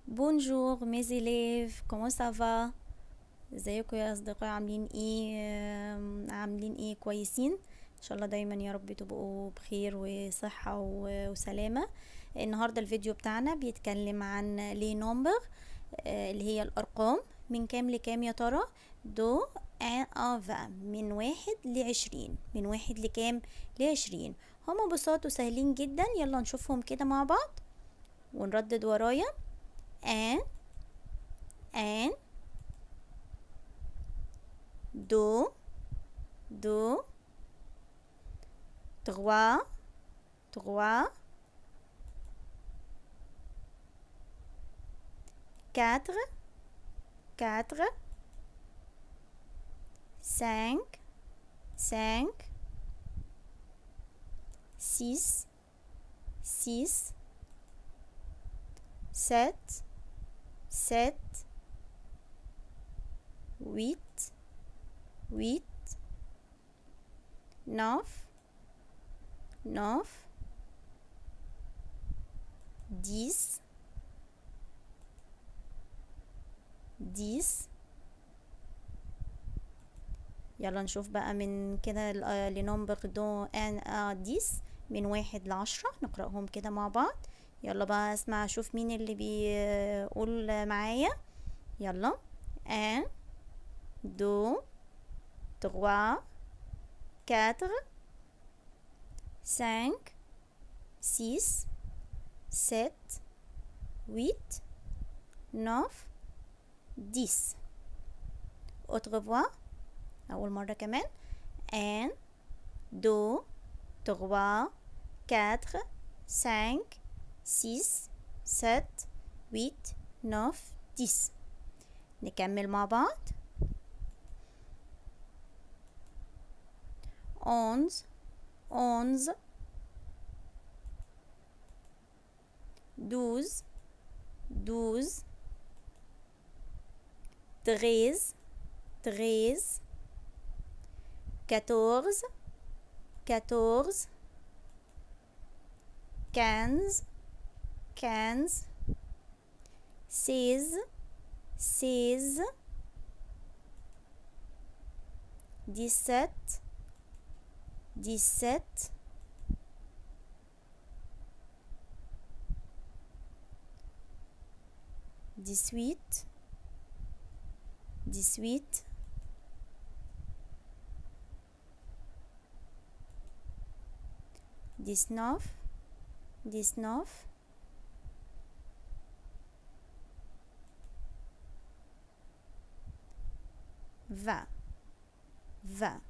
بونجور ميز إليف كومون سافا ازيكم يا اصدقائي عاملين ايه آم، عاملين ايه كويسين ان شاء الله دايما يا رب تبقوا بخير وصحة و- وسلامة النهاردة الفيديو بتاعنا بيتكلم عن لي نومبر آه، اللي هي الارقام من كام لكام يا ترى دو ان افا من واحد لعشرين من واحد لكام لعشرين هما بساط وسهلين جدا يلا نشوفهم كده مع بعض ونردد ورايا ان ان deux, deux, trois, trois, quatre, quatre, cinq, cinq, six, six, sept, sept, huit, huit, neuf, neuf, dix, dix يلا نشوف بقى من كده ل- آه، لنمبر دو ان ا ديس من واحد لعشرة نقرأهم كده مع بعض يلا بقى اسمع اشوف مين اللي بيقول معايا يلا ان دو trois, quatre, cinq, six, sept, huit, neuf, dix. Autre voix. أول مرة كمان. Un, deux, trois, quatre, cinq, six, sept, huit, neuf, dix. نكمل مع بعض. onze, onze, douze, douze, treize, treize, quatorze, quatorze, quinze, quinze, seize, seize, dix-sept, dix-sept, dix-huit, dix-huit, dix-neuf, dix-neuf, vingt, vingt.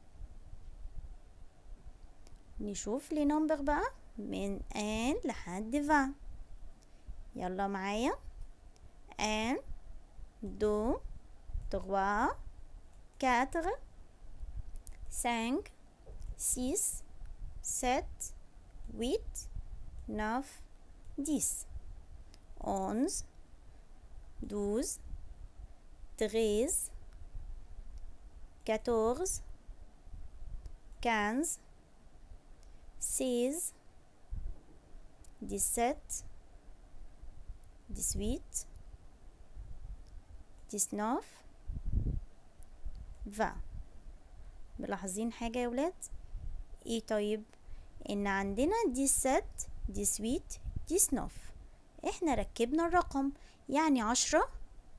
نشوف لي نمبر بقى من ان لحد 20 يلا معايا ان دو تغوا كاتر سانك سيس سات ويت نوف ديس onze douze treize quatorze quinze seize, dix-sept, dix-huit, dix-neuf, vingt ملاحظين حاجة يا ولاد ايه طيب ان عندنا ديست ديسويت ديسنوف احنا ركبنا الرقم يعني عشرة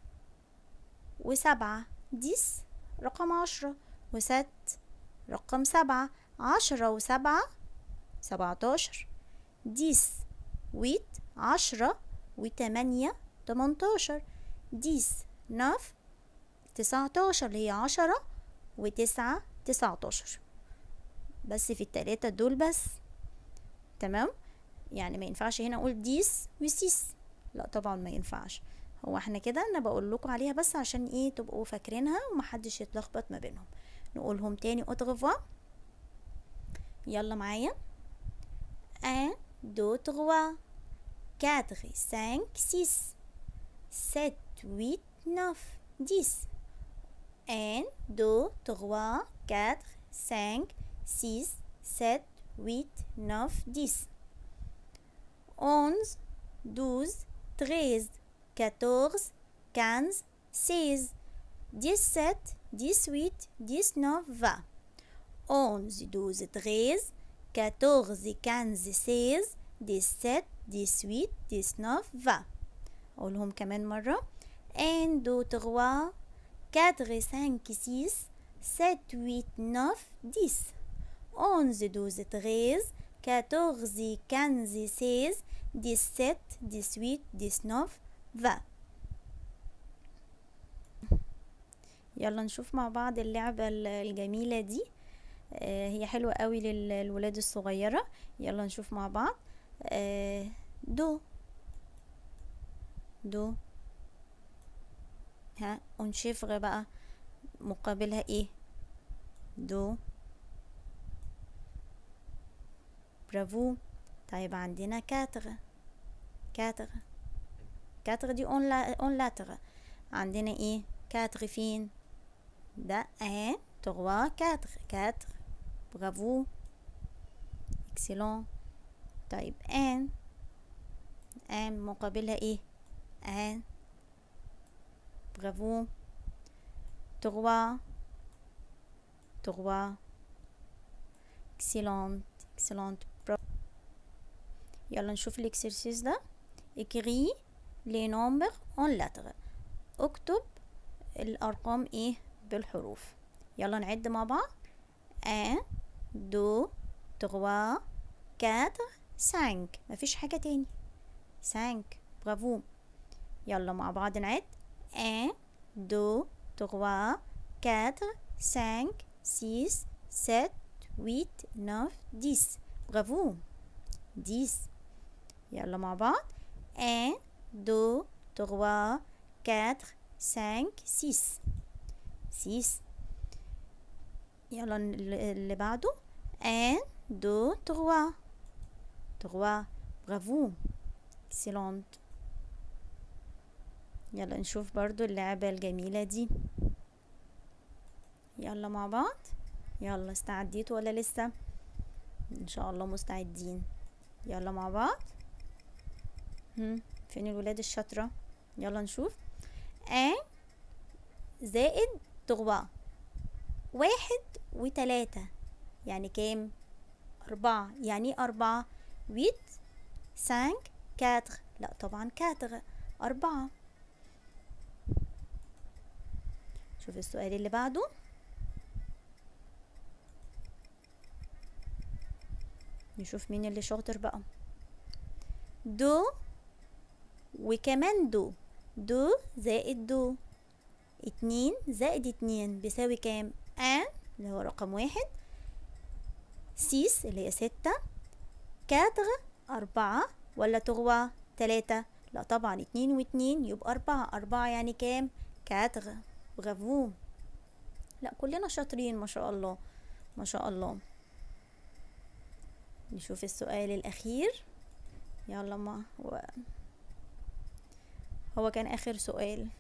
وسبعة ديس رقم عشرة وست رقم سبعة عشرة وسبعة سبعتاشر ديس ويت عشرة وتمانية تمنتاشر ديس نوف تسعتاشر اللي هي عشرة وتسعة تسعتاشر بس في التلاتة دول بس تمام يعني ما ينفعش هنا اقول ديس وسيس لا طبعا ما ينفعش هو احنا كده انا بقول لكم عليها بس عشان ايه تبقوا فاكرينها ومحدش يتلخبط ما بينهم نقولهم تاني اوتغفوا يلا معايا 1 2 3 4 5 6 7 8 9 10 1 2 3 4 5 6 7 8 9 10 11 12 13 quatorze quinze seize dix-sept dix-huit dix-neuf vingt onze douze treize quatorze quinze seize dix-sept dix-huit dix-neuf vingt أقولهم كمان مرة un deux trois quatre cinq six sept huit neuf dix onze douze treize quatorze quinze seize dix-sept dix-huit dix-neuf vingt يلا نشوف مع بعض اللعبة الجميلة دي آه هي حلوة قوي للولاد الصغيرة يلا نشوف مع بعض آه دو دو ها ونشفغ بقى مقابلها ايه دو برافو طيب عندنا كاتغ كاتغ كاتغ دي اون لا اون لاتغ عندنا ايه كاتغ فين ده ان تروا كاتغ كاتغ برافو اكسلون طيب ان ان مقابلها ايه ان برافو تروا تروا اكسلونت اكسلونت يلا نشوف الاكسرسيس ده اكري لي نومبر اون لاتر اكتب الارقام ايه بالحروف يلا نعد مع بعض 1 2 3 4 5 مفيش حاجة تاني 5 برافو يلا مع بعض نعد 1 2 3 4 5 6 7 8 9 10 برافو 10 يلا مع بعض 1 2 3 4 5 6 6 يلا اللي بعده 1 2 3 3 برافو اكسلونت يلا نشوف برضو اللعبة الجميلة دي يلا مع بعض يلا استعديتوا ولا لسه ان شاء الله مستعدين يلا مع بعض هم. فين الولاد الشاطرة يلا نشوف ان زائد تغبى واحد وتلاتة يعني كام أربعة يعني أربعة ويت سانك كاتر لا طبعا كاتر أربعة شوف السؤال اللي بعده نشوف مين اللي شاطر بقى دو وكمان دو دو زائد دو اتنين زائد اتنين بيساوي كام ان اللي هو رقم واحد سيس اللي هي ستة كاتغ أربعة ولا تغوى تلاتة لا طبعا اتنين واتنين يبقى أربعة أربعة يعني كام كاتغ برافو لا كلنا شاطرين ما شاء الله ما شاء الله نشوف السؤال الأخير يلا ما هو هو كان آخر سؤال